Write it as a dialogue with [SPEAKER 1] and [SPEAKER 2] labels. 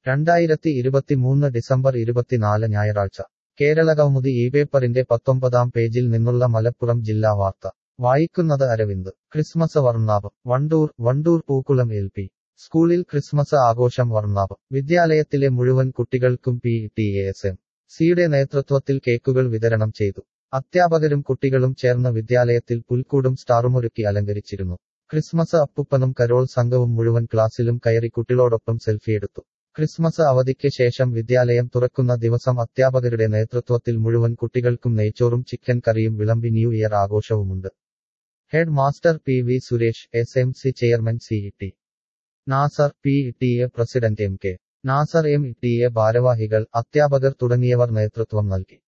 [SPEAKER 1] രണ്ടായിരത്തി ഇരുപത്തിമൂന്ന് ഡിസംബർ ഇരുപത്തിനാല് ഞായറാഴ്ച കേരള കൗമുദി ഈ പേപ്പറിന്റെ പത്തൊമ്പതാം പേജിൽ നിന്നുള്ള മലപ്പുറം ജില്ലാ വാർത്ത വായിക്കുന്നത് അരവിന്ദ് ക്രിസ്മസ് വർണ്ണാഭം വണ്ടൂർ വണ്ടൂർ പൂക്കുളം എൽ പി സ്കൂളിൽ ക്രിസ്മസ് ആഘോഷം വർണ്ണാഭം വിദ്യാലയത്തിലെ മുഴുവൻ കുട്ടികൾക്കും പി ടി എസ് എം സിയുടെ നേതൃത്വത്തിൽ കേക്കുകൾ വിതരണം ചെയ്തു അധ്യാപകരും കുട്ടികളും ചേർന്ന് വിദ്യാലയത്തിൽ പുൽക്കൂടും സ്റ്റാറുമൊരുക്കി അലങ്കരിച്ചിരുന്നു ക്രിസ്മസ് അപ്പുപ്പനും കരോൾ സംഘവും മുഴുവൻ ക്ലാസ്സിലും കയറി കുട്ടികളോടൊപ്പം സെൽഫിയെടുത്തു ക്രിസ്മസ് അവധിക്ക് ശേഷം വിദ്യാലയം തുറക്കുന്ന ദിവസം അധ്യാപകരുടെ നേതൃത്വത്തിൽ മുഴുവൻ കുട്ടികൾക്കും നെയ്ച്ചോറും ചിക്കൻ കറിയും വിളമ്പി ന്യൂ ഇയർ ആഘോഷവുമുണ്ട് head master P V Suresh S M C chairman C T Nasar P T A president M K Nasar M T A ഭാരവാഹികൾ അധ്യാപകർ തുടങ്ങിയവർ നേതൃത്വം നൽകി